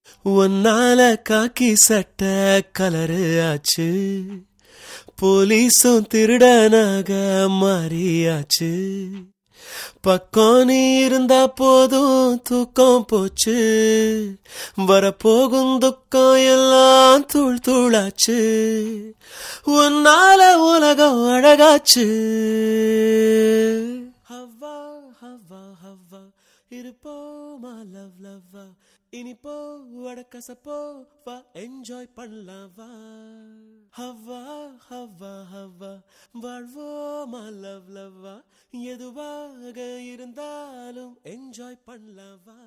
ஒன்னால காக்கி சட்ட கலரு ஆச்சு போலீஸும் திருடனாக மாறியாச்சு பக்கம் நீ இருந்தா போதும் தூக்கம் போச்சு வரப்போகும் துக்கம் எல்லாம் தூள் தூளாச்சு உன்னால உலகம் அழகாச்சு ஹவ்வா ஹவ்வா ஹவ்வா இருப்போமா லவ் லவ்வா இனிப்போ வடக்கசப்போ வா என்ஜாய் பண்ணலாம் வா ஹவ்வா ஹவ்வா ஹவ்வா வாழ்வோமா லவ் லவ்வா எதுவாக இருந்தாலும் என்ஜாய் பண்ணலாம் வா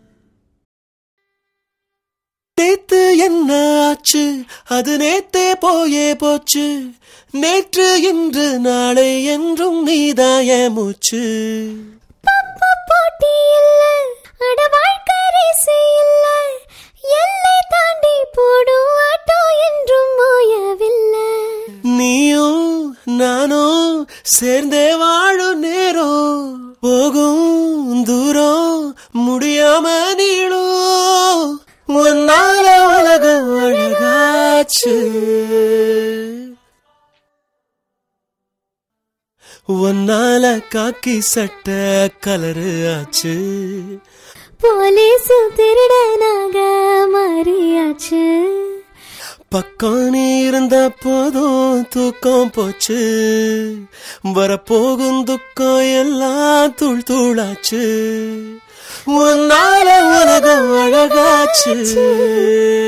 நேத்து என்ன ஆச்சு அது நேத்தே போயே போச்சு நேற்று இன்று நாளை என்றும் நீதாய மூச்சு போட்டி இல்ல அட வாழ்க்கை ரேசு இல்ல எல்லை தாண்டி போடும் ஆட்டோ என்றும் ஓயவில்லை நீயும் நானும் சேர்ந்தே வாழும் நேரம் போகும் தூரம் முடியாம நீளும் உன்னால உலகம் அழகாச்சு உன்னால காக்கி சட்ட கலரு ஆச்சு போலீஸும் திருடனாக மாறியாச்சு பக்கம் நீ இருந்த போதும் தூக்கம் போச்சு வரப்போகும் துக்கம் எல்லாம் தூள் தூளாச்சு உன்னால உலகம் அழகாச்சு